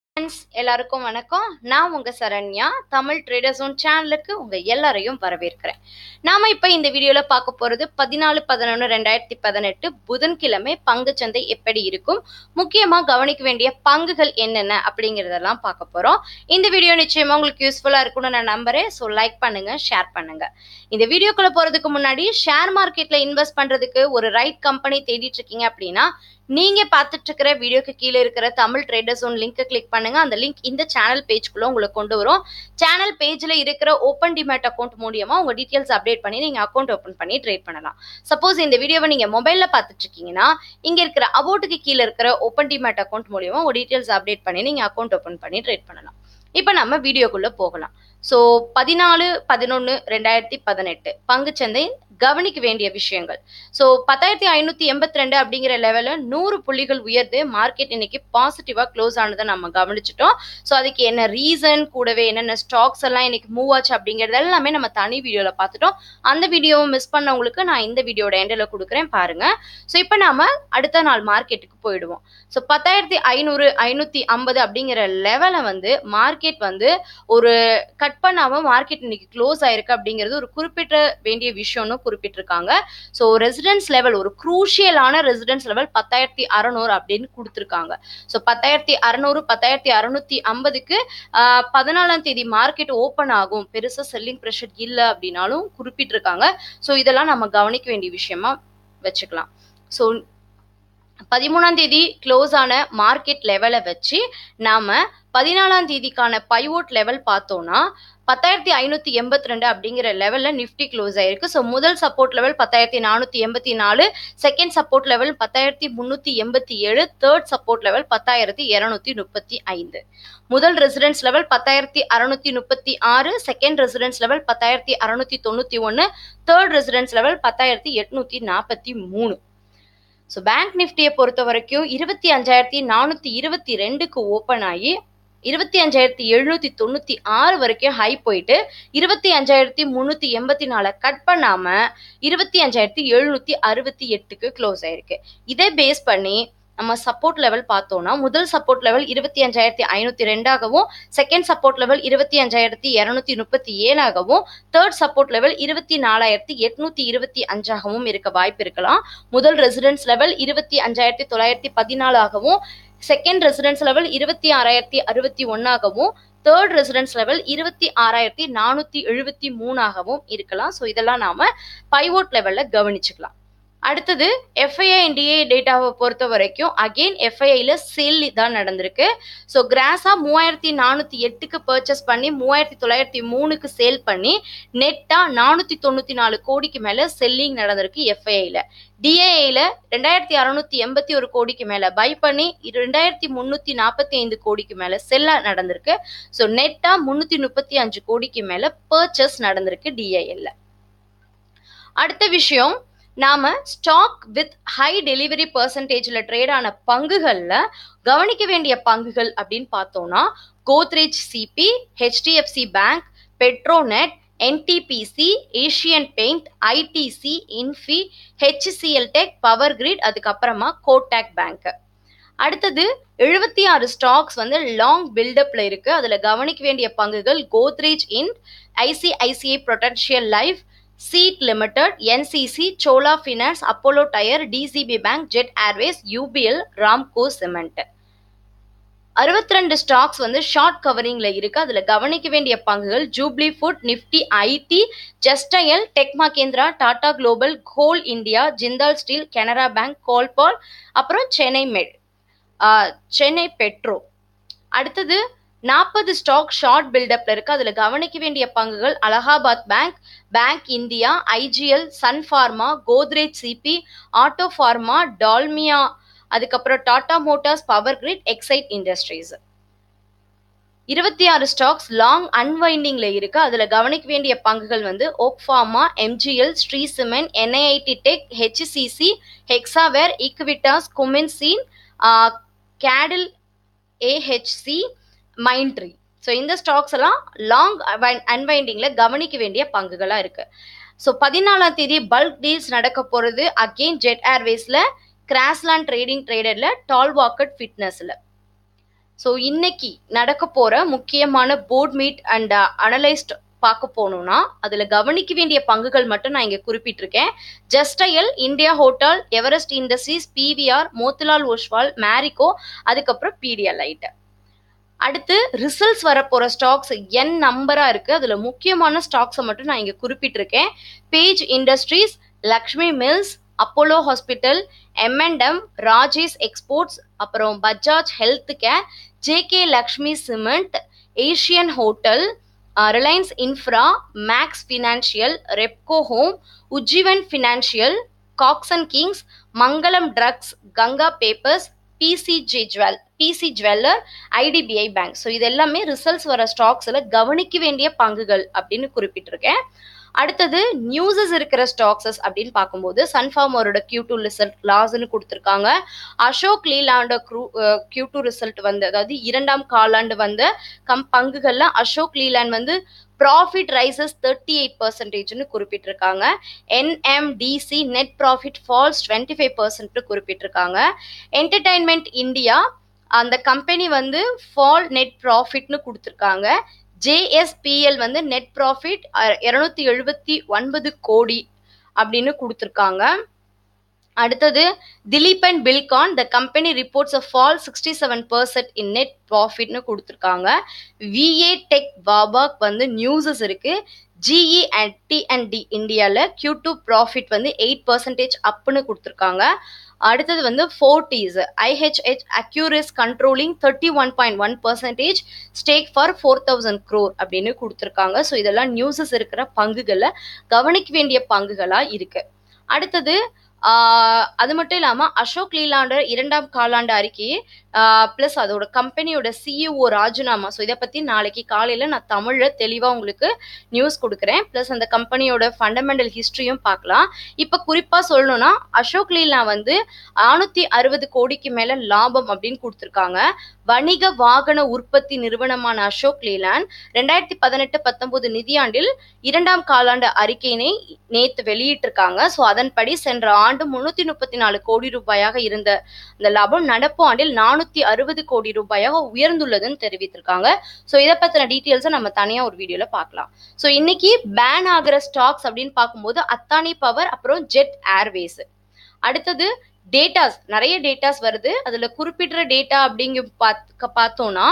friends எல்லாருக்கும் வணக்கம் நான் உங்க சரண்யா தமிழ் ட்ரேடர்ஸ் ஒன் சேனலுக்கு உங்க எல்லாரையும் வரவேற்கிறேன் நாம இப்ப இந்த வீடியோல பார்க்க போறது பதினாலு பதினொன்று ரெண்டாயிரத்தி பதினெட்டு புதன்கிழமை பங்குச்சந்தை எப்படி இருக்கும் முக்கியமா கவனிக்க வேண்டிய பங்குகள் என்னென்ன அப்படிங்கறதெல்லாம் பார்க்க போறோம் இந்த வீடியோ நிச்சயமா உங்களுக்கு யூஸ்ஃபுல்லா இருக்கும்னு நான் நம்புறேன் ஸோ லைக் பண்ணுங்க ஷேர் பண்ணுங்க இந்த வீடியோக்குள்ள போறதுக்கு முன்னாடி ஷேர் மார்க்கெட்ல இன்வெஸ்ட் பண்றதுக்கு ஒரு ரைட் கம்பெனி தேடிட்டு இருக்கீங்க அப்படின்னா நீங்க பார்த்துட்டு இருக்கிற வீடியோக்கு கீழே இருக்கிற Tamil traders one link click பண்ணுங்க அந்த லிங்க் இந்த சேனல் பேஜ்குள்ள உங்களுக்கு கொண்டு வரும் சேனல் பேஜ்ல இருக்கிற ஓப்பன் டிமேட் அக்கௌண்ட் மூலியமா உங்க டீடைல்ஸ் அப்டேட் பண்ணி நீங்க அக்கௌண்ட் ஓப்பன் பண்ணி ட்ரேட் பண்ணலாம் சப்போஸ் இந்த வீடியோவை நீங்க மொபைல்ல பார்த்துட்டு இருக்கீங்கன்னா இங்க இருக்கிற அபோட்டுக்கு கீழே இருக்கிற ஓப்பன் டிமேட் அக்கௌண்ட் மூலியமா உங்க டீடைல்ஸ் அப்டேட் பண்ணி நீங்க அக்கௌண்ட் ஓப்பன் பண்ணி ட்ரேட் பண்ணலாம் இப்போ நம்ம வீடியோக்குள்ள போகலாம் ஸோ பதினாலு பதினொன்று ரெண்டாயிரத்தி பதினெட்டு பங்குச்சந்தை கவனிக்க வேண்டிய விஷயங்கள் ஸோ பத்தாயிரத்தி ஐநூற்றி எண்பத்தி ரெண்டு அப்படிங்கிற லெவலில் நூறு புள்ளிகள் உயர்ந்து மார்க்கெட் இன்னைக்கு பாசிட்டிவாக க்ளோஸ் ஆனதை நம்ம கவனிச்சிட்டோம் ஸோ அதுக்கு என்ன ரீசன் கூடவே என்னென்ன ஸ்டாக்ஸ் எல்லாம் இன்னைக்கு மூவ் ஆச்சு அப்படிங்கிறது எல்லாமே நம்ம தனி வீடியோவில் பார்த்துட்டோம் அந்த வீடியோவை மிஸ் பண்ணவங்களுக்கு நான் இந்த வீடியோட எண்டில் கொடுக்குறேன் பாருங்க ஸோ இப்போ நாம அடுத்த நாள் மார்க்கெட்டுக்கு போயிடுவோம் ஸோ பத்தாயிரத்தி ஐநூறு ஐநூற்றி ஐம்பது அப்படிங்கிற லெவலை வந்து மார்க்கெட் வந்து ஒரு கட் பண்ணாமல் மார்க்கெட் இன்னைக்கு க்ளோஸ் ஆயிருக்கு அப்படிங்கிறது ஒரு குறிப்பிட்ட வேண்டிய விஷயம்னு குறிப்பிட்டிருக்காங்க ஸோ ரெசிடென்ஸ் லெவல் ஒரு குரூஷியலான ரெசிடென்ஸ் லெவல் பத்தாயிரத்தி அறநூறு அப்படின்னு கொடுத்துருக்காங்க ஸோ பத்தாயிரத்தி அறநூறு பத்தாயிரத்தி அறுநூத்தி ஐம்பதுக்கு பதினாலாம் தேதி மார்க்கெட் ஓப்பன் ஆகும் பெருசாக செல்லிங் ப்ரெஷர் இல்லை அப்படின்னாலும் குறிப்பிட்டிருக்காங்க ஸோ இதெல்லாம் நம்ம கவனிக்க வேண்டிய விஷயமா வச்சுக்கலாம் ஸோ பதிமூணாம் தேதி க்ளோஸ் ஆன மார்க்கெட் லெவலை வச்சு நாம பதினாலாம் தேதிக்கான பைவோட் லெவல் பார்த்தோம்னா பத்தாயிரத்தி ஐநூத்தி எண்பத்தி ரெண்டு அப்படிங்கிற லெவல்ல நிஃப்டி க்ளோஸ் ஆயிருக்கு ஸோ முதல் சப்போர்ட் லெவல் பத்தாயிரத்தி நானூத்தி எண்பத்தி நாலு செகண்ட் சப்போர்ட் லெவல் பத்தாயிரத்தி முன்னூத்தி எண்பத்தி ஏழு தேர்ட் சப்போர்ட் லெவல் பத்தாயிரத்தி இருநூத்தி முப்பத்தி ஐந்து முதல் ரெசிடென்ஸ் லெவல் பத்தாயிரத்தி அறுநூத்தி முப்பத்தி ஆறு செகண்ட் ரெசிடென்ஸ் லெவல் பத்தாயிரத்தி அறுநூத்தி தொண்ணூத்தி ஒன்னு தேர்ட் ரெசிடென்ஸ் லெவல் பத்தாயிரத்தி எட்நூத்தி நாற்பத்தி மூணு ஸோ பேங்க் நிஃப்டியை பொறுத்த வரைக்கும் இருபத்தி அஞ்சாயிரத்தி நானூற்றி இருபத்தி ரெண்டுக்கு ஓப்பன் ஆகி இருபத்தி அஞ்சாயிரத்தி எழுநூத்தி தொண்ணூத்தி ஆறு வரைக்கும் ஹை போயிட்டு இருபத்தி அஞ்சாயிரத்தி முன்னூத்தி எண்பத்தி நாலை கட் பண்ணாம இருபத்தி அஞ்சாயிரத்தி எழுநூத்தி அறுபத்தி எட்டுக்கு க்ளோஸ் ஆயிருக்கு இதை பேஸ் பண்ணி நம்ம சப்போர்ட் லெவல் பார்த்தோம்னா முதல் சப்போர்ட் லெவல் இருபத்தி அஞ்சாயிரத்தி ஐநூத்தி ரெண்டாகவும் செகண்ட் சப்போர்ட் லெவல் இருபத்தி அஞ்சாயிரத்தி இருநூத்தி முப்பத்தி ஏழாகவும் தேர்ட் சப்போர்ட் லெவல் இருபத்தி நாலாயிரத்தி எட்நூத்தி இருபத்தி அஞ்சாகவும் இருக்க வாய்ப்பு இருக்கலாம் முதல் ரெசிடென்ஸ் லெவல் இருபத்தி அஞ்சாயிரத்தி தொள்ளாயிரத்தி பதினாலாகவும் செகண்ட் ரெசிடென்ஸ் லெவல் இருபத்தி ஆறாயிரத்தி அறுபத்தி ஒன்னாகவும் தேர்ட் ரெசிடென்ஸ் லெவல் இருபத்தி ஆறாயிரத்தி நானூத்தி எழுபத்தி மூணாகவும் இருக்கலாம் ஸோ இதெல்லாம் நாம பைவோட் லெவல்ல கவனிச்சுக்கலாம் அடுத்தது எஃப்ஐஐ டிஏ டேட்டாவை பொறுத்த வரைக்கும் அகெயின் எஃப்ஐஐல சேல் தான் நடந்திருக்கு ஸோ கிராஸா மூவாயிரத்தி நானூத்தி எட்டுக்கு பர்ச்சேஸ் பண்ணி மூவாயிரத்தி தொள்ளாயிரத்தி மூணுக்கு சேல் பண்ணி நெட்டா நானூத்தி தொண்ணூத்தி நாலு கோடிக்கு மேல செல்லிங் நடந்திருக்கு எஃப்ஐஐல டிஏஐல ரெண்டாயிரத்தி அறுநூத்தி எண்பத்தி ஒரு கோடிக்கு மேல பை பண்ணி ரெண்டாயிரத்தி முன்னூத்தி நாற்பத்தி ஐந்து கோடிக்கு மேல செல்ல நடந்திருக்கு ஸோ நெட்டா முன்னூத்தி முப்பத்தி அஞ்சு கோடிக்கு மேல பர்ச்சேஸ் நடந்திருக்கு டிஏஎல்ல அடுத்த விஷயம் நாம ஸ்டாக் வித் ஹை டெலிவரி பர்சன்டேஜ்ல ட்ரேட் ஆன பங்குகள்ல கவனிக்க வேண்டிய பங்குகள் அப்படின்னு பார்த்தோம்னா Godrej CP HDFC bank Petronet NTPC Asian paint ITC Infy HCL tech power grid அதுக்கப்புறமா கோடாக் பேங்க் அடுத்தது எழுபத்தி ஆறு ஸ்டாக்ஸ் வந்து லாங் பில்டப்ல இருக்கு அதுல கவனிக்க வேண்டிய பங்குகள் Godrej in ICICI prudential life CEAT limited NCC Chola finance Apollo tyre DCB bank Jet Airways UPL Ramco cement அறுபத்தி ரெண்டு ஸ்டாக்ஸ் வந்து ஷார்ட் கவரிங்ல இருக்கு அதுல கவனிக்க வேண்டிய பங்குகள் Jubilant food Nifty IT Justdial tech Mahindra Tata global coal India Jindal steel Canara bank கோல்பால் அப்புறம் சென்னை மெட் சென்னை பெட்ரோ அடுத்தது நாற்பது ஸ்டாக் ஷார்ட் பில்டப்ல இருக்கு அதுல கவனிக்க வேண்டிய பங்குகள் Allahabad bank bank India IGL sun pharma Godrej CP auto pharma Dalmia அதுக்கப்புறம் Tata motors power grid Exide industries இருபத்தி ஆறு ஸ்டாக்ஸ் லாங் அன்வைண்டிங்ல இருக்கு அதுல கவனிக்க வேண்டிய பங்குகள் வந்து ஓக்ஃபார்மா MGL Shree cement NIIT tech HCC Hexaware Equitas குமின்சீன் கேடில் ஏஹெச்சி மைண்ட்ரி ஸோ இந்த ஸ்டாக்ஸ் எல்லாம் லாங் அன்வைண்டிங்ல கவனிக்க வேண்டிய பங்குகளா இருக்கு ஸோ பதினாலாம் தேதி பல்க் டீல்ஸ் நடக்க போறது அகெயின் ஜெட் ஏர்வேஸ்ல கிராஸ்லாண்ட் ட்ரேடிங் ட்ரேடர்ல டால் வாக்கட் ஃபிட்னஸ்ல ஸோ இன்னைக்கு நடக்க போற முக்கியமான போர்ட் மீட் அண்ட் அனலைஸ்ட் பார்க்க போகணும்னா அதுல கவனிக்க வேண்டிய பங்குகள் மட்டும் நான் இங்க குறிப்பிட்டிருக்கேன் Justdial India hotel Everest industries PVR Motilal Oswal Marico அதுக்கப்புறம் பீடியலைட் அடுத்து ரிசல்ட்ஸ் வரப்போற ஸ்டாக்ஸ் என் நம்பரா இருக்கு அதுல முக்கியமான ஸ்டாக்ஸை மட்டும் நான் இங்க குறிப்பிட்டிருக்கேன் Page industries Lakshmi mills Apollo hospital எம்என்டம் ராஜேஷ் எக்ஸ்போர்ட்ஸ் அப்புறம் Bajaj health care JK Lakshmi cement Asian hotel Reliance infra Max financial Repco home Ujjivan financial காக்சன் கிங்ஸ் Mangalam drugs Ganga papers PCG jewel PC jeweller IDBI bank so இது எல்லாமே ரிசல்ட்ஸ் வர ஸ்டாக்ஸில் கவனிக்க வேண்டிய பங்குகள் அப்படின்னு குறிப்பிட்டிருக்கேன் அடுத்தது நியூஸஸ் இருக்கிற ஸ்டாக்ஸஸ் அப்படின்னு பார்க்கும்போது சன்ஃபார்மரோட கியூ டூ ரிசல்ட் லாஸ்ன்னு கொடுத்துருக்காங்க அசோக் லீலாண்ட க்ரூ கியூ டூ ரிசல்ட் வந்து அதாவது இரண்டாம் காலாண்டு வந்த கம் பங்குகள்ல அசோக் லீலாண்ட் வந்து ப்ராஃபிட் ரைசஸ் தேர்ட்டி எயிட் பர்சன்டேஜ்னு குறிப்பிட்டிருக்காங்க NMDC net profit falls twenty five percent குறிப்பிட்டிருக்காங்க என்டர்டைன்மெண்ட் இந்தியா அந்த கம்பெனி வந்து ஃபால் நெட் ப்ராஃபிட்னு கொடுத்துருக்காங்க ஜேஎஸ்பிஎல் வந்து நெட் ப்ராஃபிட் இரநூத்தி எழுபத்தி ஒன்பது கோடி அப்படின்னு கொடுத்துருக்காங்க அடுத்தது Dilip and Buildcon the company reports a fall sixty seven percent in net ப்ராஃபிட்னு கொடுத்துருக்காங்க விஏ டெக் பாபாக் வந்து நியூஸஸ் இருக்கு GE and T and D இந்தியாவில் கியூ டூ ப்ராஃபிட் வந்து எயிட் பர்சன்டேஜ் அப்புன்னு கொடுத்துருக்காங்க அடுத்தது வந்து Fortis IHH acquires controlling thirty one point one percentage stake for four thousand crore அப்படின்னு கொடுத்துருக்காங்க ஸோ இதெல்லாம் நியூஸஸ் இருக்கிற பங்குகளில் கவனிக்க வேண்டிய பங்குகளாக இருக்கு அடுத்தது அது மட்டும் இல்லாமல் அசோக் லீலாண்டர் இரண்டாம் காலாண்டு அறிக்கையை ப்ளஸ் அதோட கம்பெனியோட சிஇஓ ராஜினாமா ஸோ இதை பற்றி நாளைக்கு காலையில் நான் தமிழில் தெளிவாக உங்களுக்கு நியூஸ் கொடுக்குறேன் ப்ளஸ் அந்த கம்பெனியோட ஃபண்டமெண்டல் ஹிஸ்ட்ரியும் பார்க்கலாம் இப்போ குறிப்பாக சொல்லணும்னா அசோக் லீலா வந்து நானூற்றி அறுபது கோடிக்கு மேலே லாபம் அப்படின்னு கொடுத்துருக்காங்க வணிக வாகன உற்பத்தி நிறுவனமான அசோக் லீலாண்ட் ரெண்டாயிரத்தி பதினெட்டு பத்தொன்பது நிதியாண்டில் இரண்டாம் காலாண்டு அறிக்கையினை நேற்று வெளியிட்டிருக்காங்க ஸோ அதன்படி சென்ற ஆண்டு முன்னூத்தி முப்பத்தி நாலு கோடி ரூபாயாக இருந்த இந்த லாபம் நடப்பு ஆண்டில் நானூத்தி அறுபது கோடி ரூபாயாக உயர்ந்துள்ளதுன்னு தெரிவித்திருக்காங்க ஸோ இதை பத்தின டீட்டெயில்ஸை நம்ம தனியா ஒரு வீடியோல பார்க்கலாம் ஸோ இன்னைக்கு பேன் ஆகிற ஸ்டாக்ஸ் அப்படின்னு பார்க்கும்போது அத்தானி பவர் அப்புறம் ஜெட் ஏர்வேஸ் அடுத்தது டேட்டாஸ் நிறைய டேட்டாஸ் வருது அதுல குறிப்பிடுற டேட்டா அப்படிங்க பார்த்தோம்னா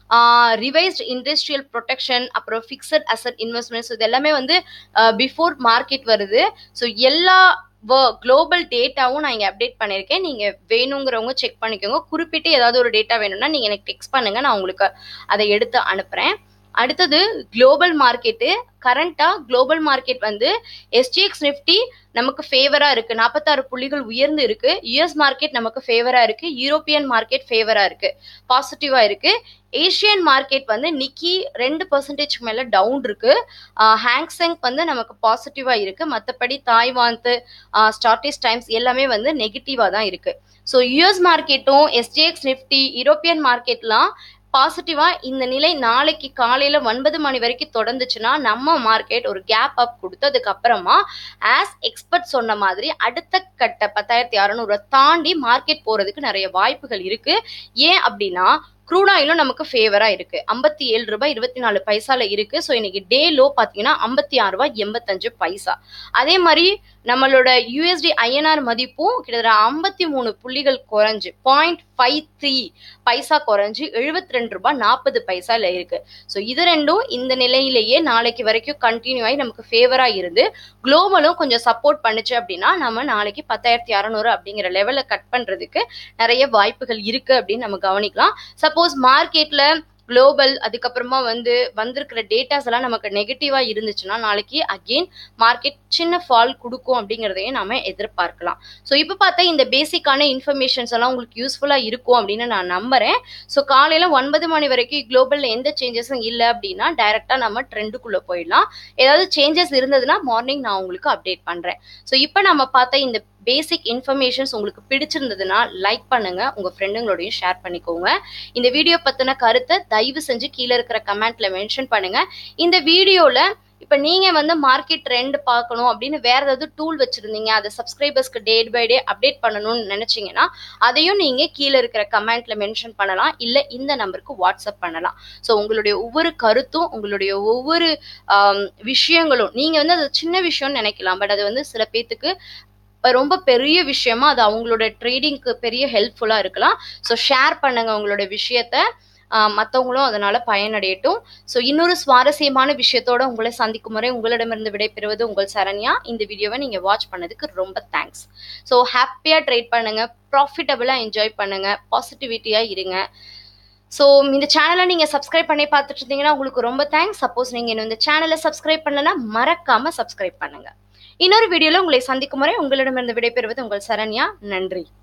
ரிவைஸ்ட் இண்டஸ்ட்ரியல் ப்ரொடெக்ஷன் அப்புறம் ஃபிக்ஸட் அசட் இன்வெஸ்ட்மெண்ட்ஸ் இது எல்லாமே வந்து பிஃபோர் மார்க்கெட் வருது ஸோ எல்லா குளோபல் டேட்டாவும் நான் இங்கே அப்டேட் பண்ணியிருக்கேன் நீங்கள் வேணுங்கிறவங்க செக் பண்ணிக்கோங்க குறிப்பிட்டு ஏதாவது ஒரு டேட்டா வேணும்னா நீங்கள் எனக்கு டெக்ஸ்ட் பண்ணுங்கள் நான் உங்களுக்கு அதை எடுத்து அனுப்புகிறேன் அடுத்தது குளோபல் மார்க்கெட்டு கரண்ட்டாக குளோபல் மார்க்கெட் வந்து எஸ்டிஎக்ஸ் நிஃப்டி நமக்கு ஃபேவராக இருக்குது நாற்பத்தாறு புள்ளிகள் உயர்ந்து இருக்குது யுஎஸ் மார்க்கெட் நமக்கு ஃபேவராக இருக்குது யூரோப்பியன் மார்க்கெட் ஃபேவராக இருக்குது பாசிட்டிவாக இருக்குது ஏஷியன் மார்க்கெட் வந்து நிக்கி ரெண்டு பர்சன்டேஜ்க்கு மேலே டவுன் இருக்கு ஹேங்ஸெங் வந்து நமக்கு பாசிட்டிவாக இருக்கு மற்றபடி தாய்வாந்து ஸ்டார்டிஸ் டைம்ஸ் எல்லாமே வந்து நெகட்டிவாக தான் இருக்கு ஸோ யூஎஸ் மார்க்கெட்டும் எஸ்டிஎக்ஸ் நிஃப்டி யூரோப்பியன் மார்க்கெட்லாம் பாசிட்டிவா இந்த நிலை நாளைக்கு காலையில ஒன்பது மணி வரைக்கும் தொடர்ந்துச்சுன்னா நம்ம மார்க்கெட் ஒரு கேப் அப் கொடுத்து அதுக்கப்புறமா ஆஸ் எக்ஸ்பர்ட் சொன்ன மாதிரி அடுத்த கட்ட பத்தாயிரத்தி அறநூறு தாண்டி மார்க்கெட் போறதுக்கு நிறைய வாய்ப்புகள் இருக்கு ஏன் அப்படின்னா க்ரூட் ஆயிலும் நமக்கு ஃபேவரா இருக்கு ஐம்பத்தி ஏழு ரூபாய் இருபத்தி நாலு பைசால இருக்கு ஸோ இன்னைக்கு டே லோ பார்த்தீங்கன்னா ஐம்பத்தி ஆறு ரூபாய் எண்பத்தஞ்சு பைசா அதே மாதிரி நம்மளோட யூஎஸ்டி ஐஎன்ஆர் மதிப்பும் கிட்டத்தட்ட ஐம்பத்தி மூணு புள்ளிகள் குறைஞ்சு பாயிண்ட் ஃபைவ் த்ரீ பைசா குறைஞ்சு எழுபத்தி ரெண்டு ரூபாய் நாற்பது பைசால இருக்கு ஸோ இது ரெண்டும் இந்த நிலையிலேயே நாளைக்கு வரைக்கும் கண்டினியூ ஆகி நமக்கு ஃபேவரா இருந்து குளோபலும் கொஞ்சம் சப்போர்ட் பண்ணுச்சு அப்படின்னா நம்ம நாளைக்கு பத்தாயிரத்தி அறநூறு அப்படிங்கிற லெவலில் கட் பண்றதுக்கு நிறைய வாய்ப்புகள் இருக்கு அப்படின்னு நம்ம கவனிக்கலாம் சப்போஸ் மார்க்கெட்ல குளோபல் அதுக்கப்புறமா வந்து வந்திருக்கிற டேட்டாஸ் எல்லாம் நமக்கு நெகட்டிவா இருந்துச்சுன்னா நாளைக்கு அகெயின் மார்க்கெட் சின்ன ஃபால் கொடுக்கும் அப்படிங்கிறதையும் நாம எதிர்பார்க்கலாம் ஸோ இப்போ பார்த்தா இந்த பேசிக்கான இன்ஃபர்மேஷன்ஸ் எல்லாம் உங்களுக்கு யூஸ்ஃபுல்லா இருக்கும் அப்படின்னு நான் நம்புறேன் ஸோ காலையில ஒன்பது மணி வரைக்கும் குளோபல்ல எந்த சேஞ்சஸும் இல்லை அப்படின்னா டைரக்டா நம்ம ட்ரெண்டுக்குள்ள போயிடலாம் ஏதாவது சேஞ்சஸ் இருந்ததுன்னா மார்னிங் நான் உங்களுக்கு அப்டேட் பண்றேன் ஸோ இப்போ நம்ம பார்த்த இந்த பேசிக் இன்ஃபர்மேஷன்ஸ் உங்களுக்கு பிடிச்சிருந்ததுன்னா லைக் பண்ணுங்க உங்க ஃப்ரெண்டுங்களோடையும் ஷேர் பண்ணிக்கோங்க இந்த வீடியோ பத்தின கருத்தை தயவு செஞ்சு கீழே இருக்கிற கமெண்ட்ல மென்ஷன் பண்ணுங்க இந்த வீடியோல இப்போ நீங்கள் வந்து மார்க்கெட் ட்ரெண்ட் பார்க்கணும் அப்படின்னு வேற ஏதாவது டூல் வச்சுருந்தீங்க அதை சப்ஸ்கிரைபர்ஸ்க்கு டே பை டே அப்டேட் பண்ணணும்னு நினச்சிங்கன்னா அதையும் நீங்கள் கீழே இருக்கிற கமெண்ட்ல மென்ஷன் பண்ணலாம் இல்லை இந்த நம்பருக்கு வாட்ஸ்அப் பண்ணலாம் ஸோ உங்களுடைய ஒவ்வொரு கருத்தும் உங்களுடைய ஒவ்வொரு ஆம், விஷயங்களும் நீங்கள் வந்து அது சின்ன விஷயம்னு நினைக்கலாம் பட் அது வந்து சில பேத்துக்கு ரொம்ப பெரிய விஷயமா அது அவங்களோட ட்ரேடிங்க்கு பெரிய ஹெல்ப்ஃபுல்லாக இருக்கலாம் ஸோ ஷேர் பண்ணுங்க உங்களோட விஷயத்த மற்றவங்களும் அதனால பயனடையட்டும் ஸோ இன்னொரு சுவாரஸ்யமான விஷயத்தோட உங்களை சந்திக்கும் முறை உங்களிடமிருந்து விடைபெறுவது உங்கள் சரண்யா இந்த வீடியோவை நீங்கள் வாட்ச் பண்ணதுக்கு ரொம்ப தேங்க்ஸ் ஸோ ஹாப்பியாக ட்ரேட் பண்ணுங்க ப்ராஃபிட்டபுளாக என்ஜாய் பண்ணுங்க பாசிட்டிவிட்டியாக இருங்க ஸோ இந்த சேனலை நீங்கள் சப்ஸ்கிரைப் பண்ணி பார்த்துட்டு இருந்தீங்கன்னா உங்களுக்கு ரொம்ப தேங்க்ஸ் சப்போஸ் நீங்கள் இன்னும் இந்த சேனலை சப்ஸ்கிரைப் பண்ணலன்னா மறக்காமல் சப்ஸ்கிரைப் பண்ணுங்க இன்னொரு வீடியோவில் உங்களை சந்திக்கும் முறை உங்களிடமிருந்து விடைபெறுவது உங்கள் சரண்யா நன்றி